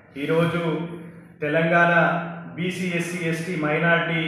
ఈరోజు Telangana BC SC ST minority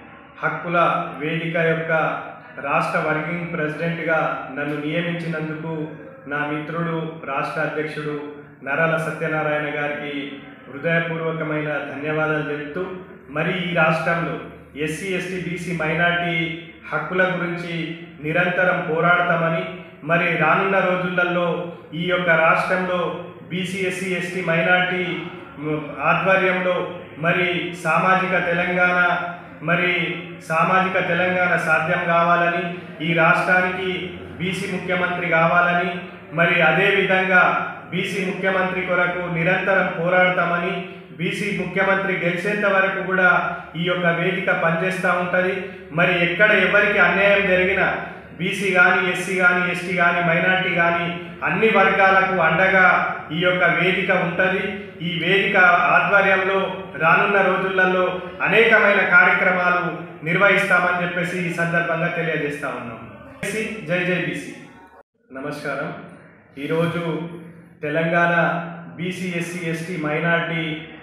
హక్కుల వేదిక యొక్క రాష్ట్ర వర్కింగ్ ప్రెసిడెంట్గా నన్ను నియమించినందుకు నా మిత్రుడు రాష్ట్ర అధ్యక్షుడు నరాల సత్యనారాయణ గారికి హృదయపూర్వకమైన ధన్యవాదాలు తెలుపుతూ మరి ఈ రాష్ట్రంలో ఎస్సీ ఎస్టీ బీసీ మైనార్టీ హక్కుల గురించి నిరంతరం పోరాడతామని మరి రానున్న రోజులలో ఈ యొక్క రాష్ట్రంలో బీసీ ఎస్సీ ఎస్టీ మైనార్టీ మ్, ఆధ్వర్యంలో మరి సామాజిక తెలంగాణ మరి సామాజిక తెలంగాణ సాధ్యం కావాలని ఈ రాష్ట్రానికి బీసీ ముఖ్యమంత్రి కావాలని మరి అదేవిధంగా బీసీ ముఖ్యమంత్రి కొరకు నిరంతరం పోరాడతామని బీసీ ముఖ్యమంత్రి గెలిచేంత వరకు కూడా ఈ యొక్క వేదిక పనిచేస్తూ ఉంటుంది మరి ఎక్కడ ఎవరికి అన్యాయం జరిగినా బీసీ కానీ ఎస్సీ కానీ ఎస్టీ కానీ మైనార్టీ కానీ అన్ని వర్గాలకు అండగా ఈ యొక్క వేదిక ఉంటుంది ఈ వేదిక ఆధ్వర్యంలో రానున్న రోజులలో అనేకమైన కార్యక్రమాలు నిర్వహిస్తామని చెప్పేసి ఈ సందర్భంగా తెలియజేస్తా ఉన్నాం బీసీ జై జై బీసీ నమస్కారం ఈరోజు Telangana BC SC ST minority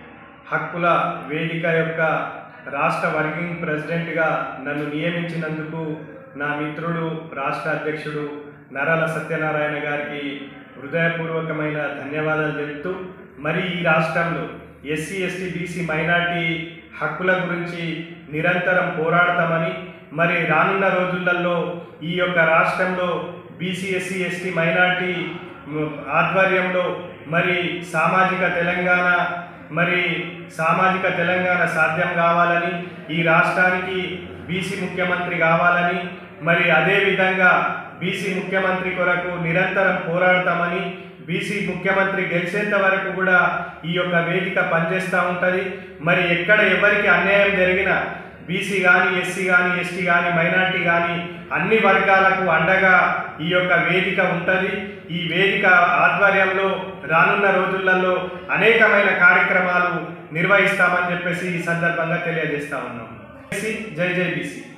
హక్కుల వేదిక యొక్క రాష్ట్ర వర్కింగ్ ప్రెసిడెంట్గా నన్ను నియమించినందుకు నా మిత్రుడు రాష్ట్ర అధ్యక్షుడు నరాల సత్యనారాయణ గారికి హృదయపూర్వకమైన ధన్యవాదాలు తెలుపుతూ మరి ఈ రాష్ట్రంలో ఎస్సీ ఎస్టీ బీసీ మైనార్టీ హక్కుల గురించి నిరంతరం పోరాడతామని మరి రానున్న రోజులలో ఈ యొక్క రాష్ట్రంలో బీసీ ఎస్సీ ఎస్టీ మైనార్టీ మ్, ఆధ్వర్యంలో మరి సామాజిక తెలంగాణ మరి సామాజిక తెలంగాణ సాధ్యం కావాలని ఈ రాష్ట్రానికి బీసీ ముఖ్యమంత్రి కావాలని మరి అదేవిధంగా బీసీ ముఖ్యమంత్రి కొరకు నిరంతరం పోరాడతామని బీసీ ముఖ్యమంత్రి గెలిచేంత వరకు కూడా ఈ యొక్క వేదిక పనిచేస్తూ ఉంటుంది మరి ఎక్కడ ఎవరికి అన్యాయం జరిగినా బీసీ కానీ ఎస్సీ కానీ ఎస్టీ కానీ మైనార్టీ కానీ అన్ని వర్గాలకు అండగా ఈ యొక్క వేదిక ఉంటుంది ఈ వేదిక ఆధ్వర్యంలో రానున్న రోజులలో అనేకమైన కార్యక్రమాలు నిర్వహిస్తామని చెప్పేసి ఈ సందర్భంగా తెలియజేస్తా ఉన్నాం బీసీ జై జై బీసీ